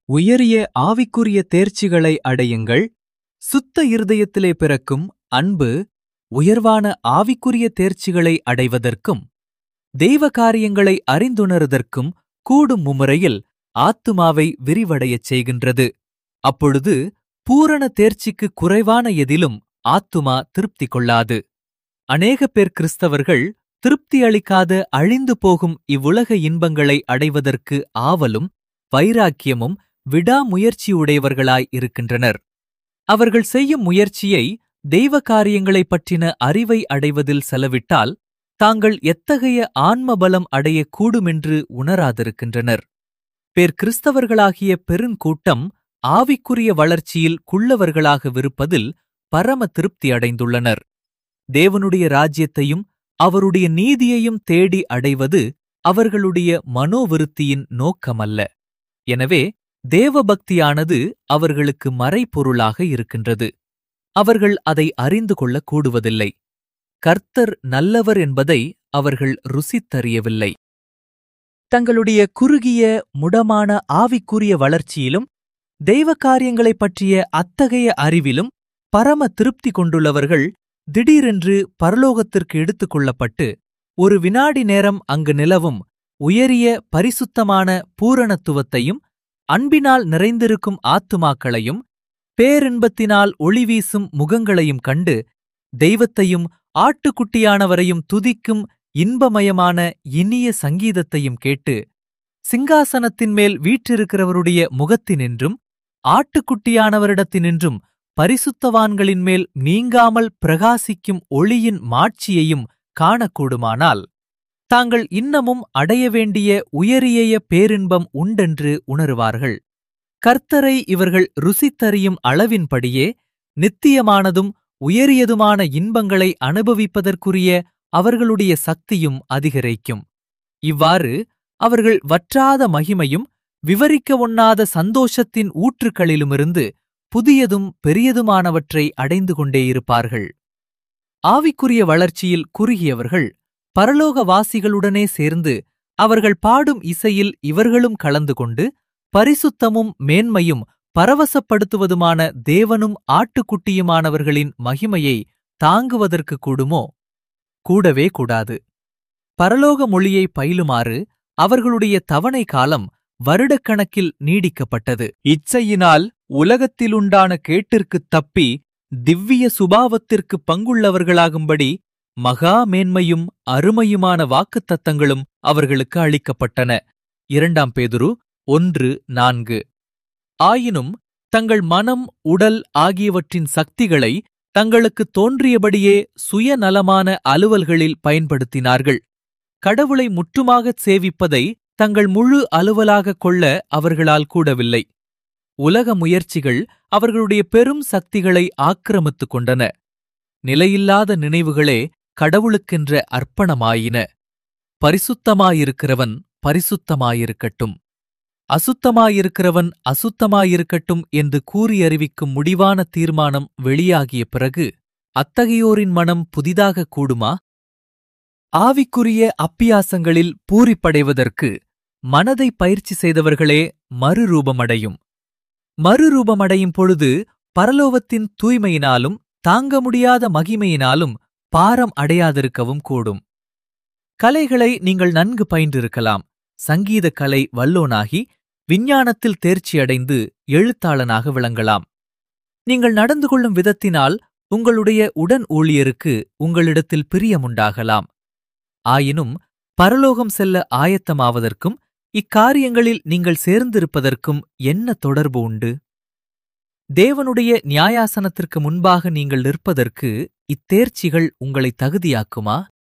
உயரிய ஆவிக்குரிய தேர்ச்சிகளை அடையுங்கள் சுத்த இருதயத்திலே பிறக்கும் அன்பு உயர்வான ஆவிக்குரிய தேர்ச்சிகளை அடைவதற்கும் தெய்வ காரியங்களை அறிந்துணர்தற்கும் கூடும் மும்முறையில் ஆத்துமாவை விரிவடையச் செய்கின்றது அப்பொழுது பூரண தேர்ச்சிக்கு குறைவான எதிலும் ஆத்துமா திருப்தி கொள்ளாது அநேக பேர் கிறிஸ்தவர்கள் திருப்தி அளிக்காத அழிந்து போகும் இவ்வுலக இன்பங்களை அடைவதற்கு ஆவலும் வைராக்கியமும் விடாமுயற்சியுடையவர்களாய் இருக்கின்றனர் அவர்கள் செய்யும் முயற்சியை தெய்வ காரியங்களைப் பற்றின அறிவை அடைவதில் செலவிட்டால் தாங்கள் எத்தகைய ஆன்ம பலம் அடையக்கூடுமென்று உணராதிருக்கின்றனர் பேர் கிறிஸ்தவர்களாகிய பெருங்கூட்டம் ஆவிக்குரிய வளர்ச்சியில் குள்ளவர்களாக விருப்பதில் பரம திருப்தி அடைந்துள்ளனர் தேவனுடைய ராஜ்யத்தையும் அவருடைய நீதியையும் தேடி அடைவது அவர்களுடைய மனோவிருத்தியின் நோக்கமல்ல எனவே தேவபக்தியானது அவர்களுக்கு மறைபொருளாக இருக்கின்றது அவர்கள் அதை அறிந்து கொள்ளக் கூடுவதில்லை கர்த்தர் நல்லவர் என்பதை அவர்கள் ருசித்தறியவில்லை தங்களுடைய குறுகிய முடமான ஆவிக்குரிய வளர்ச்சியிலும் தெய்வ காரியங்களைப் பற்றிய அத்தகைய அறிவிலும் பரம திருப்தி கொண்டுள்ளவர்கள் திடீரென்று பரலோகத்திற்கு எடுத்துக் கொள்ளப்பட்டு ஒரு வினாடி நேரம் அங்கு நிலவும் உயரிய பரிசுத்தமான பூரணத்துவத்தையும் அன்பினால் நிறைந்திருக்கும் ஆத்துமாக்களையும் பேரின்பத்தினால் ஒளிவீசும் முகங்களையும் கண்டு தெய்வத்தையும் ஆட்டுக்குட்டியானவரையும் துதிக்கும் இன்பமயமான இனிய சங்கீதத்தையும் கேட்டு சிங்காசனத்தின் மேல் வீற்றிருக்கிறவருடைய முகத்தினின்றும் ஆட்டுக்குட்டியானவரிடத்தினின்றும் பரிசுத்தவான்களின் மேல் நீங்காமல் பிரகாசிக்கும் ஒளியின் மாட்சியையும் காணக்கூடுமானால் தாங்கள் இன்னமும் அடைய வேண்டிய உயரிய பேரின்பம் உண்டென்று உணருவார்கள் கர்த்தரை இவர்கள் ருசித்தறியும் அளவின்படியே நித்தியமானதும் உயரியதுமான இன்பங்களை அனுபவிப்பதற்குரிய அவர்களுடைய சக்தியும் அதிகரிக்கும் இவ்வாறு அவர்கள் வற்றாத மகிமையும் விவரிக்க ஒண்ணாத சந்தோஷத்தின் ஊற்றுக்களிலுமிருந்து புதியதும் பெரியதுமானவற்றை அடைந்து கொண்டே இருப்பார்கள் ஆவிக்குரிய வளர்ச்சியில் குறுகியவர்கள் பரலோகவாசிகளுடனே சேர்ந்து அவர்கள் பாடும் இசையில் இவர்களும் கலந்து கொண்டு பரிசுத்தமும் மேன்மையும் பரவசப்படுத்துவதுமான தேவனும் ஆட்டுக்குட்டியுமானவர்களின் மகிமையை தாங்குவதற்கு கூடுமோ கூடவே கூடாது பரலோக மொழியை பயிலுமாறு அவர்களுடைய தவணை காலம் வருடக்கணக்கில் நீடிக்கப்பட்டது இச்சையினால் உலகத்திலுண்டான கேட்டிற்குத் தப்பி திவ்ய சுபாவத்திற்கு பங்குள்ளவர்களாகும்படி மகா மேன்மையும் அருமையுமான வாக்குத்தத்தங்களும் அவர்களுக்கு அளிக்கப்பட்டன இரண்டாம் பேதுரு ஒன்று நான்கு ஆயினும் தங்கள் மனம் உடல் ஆகியவற்றின் சக்திகளை தங்களுக்கு தோன்றியபடியே சுயநலமான அலுவல்களில் பயன்படுத்தினார்கள் கடவுளை முற்றுமாகச் சேவிப்பதை தங்கள் முழு அலுவலாகக் கொள்ள அவர்களால் கூடவில்லை உலக முயற்சிகள் அவர்களுடைய பெரும் சக்திகளை ஆக்கிரமித்துக் கொண்டன நிலையில்லாத நினைவுகளே கடவுளுக்கென்ற அர்ப்பணமாயின பரிசுத்தமாயிருக்கிறவன் பரிசுத்தமாயிருக்கட்டும் அசுத்தமாயிருக்கிறவன் அசுத்தமாயிருக்கட்டும் என்று கூறி அறிவிக்கும் முடிவான தீர்மானம் வெளியாகிய பிறகு அத்தகையோரின் மனம் புதிதாக கூடுமா ஆவிக்குரிய அப்பியாசங்களில் பூரிப்படைவதற்கு மனதை பயிற்சி செய்தவர்களே மறுரூபமடையும் மறுரூபமடையும் பொழுது பரலோகத்தின் தூய்மையினாலும் தாங்க முடியாத மகிமையினாலும் பாரம் அடையாதிருக்கவும் கூடும் கலைகளை நீங்கள் நன்கு பயின்றிருக்கலாம் சங்கீத கலை வல்லோனாகி விஞ்ஞானத்தில் தேர்ச்சியடைந்து எழுத்தாளனாக விளங்கலாம் நீங்கள் நடந்து கொள்ளும் விதத்தினால் உங்களுடைய உடன் ஊழியருக்கு உங்களிடத்தில் பிரியமுண்டாகலாம் ஆயினும் பரலோகம் செல்ல ஆயத்தமாவதற்கும் இக்காரியங்களில் நீங்கள் சேர்ந்திருப்பதற்கும் என்ன தொடர்பு உண்டு தேவனுடைய நியாயாசனத்திற்கு முன்பாக நீங்கள் நிற்பதற்கு இத்தேர்ச்சிகள் உங்களை தகுதியாக்குமா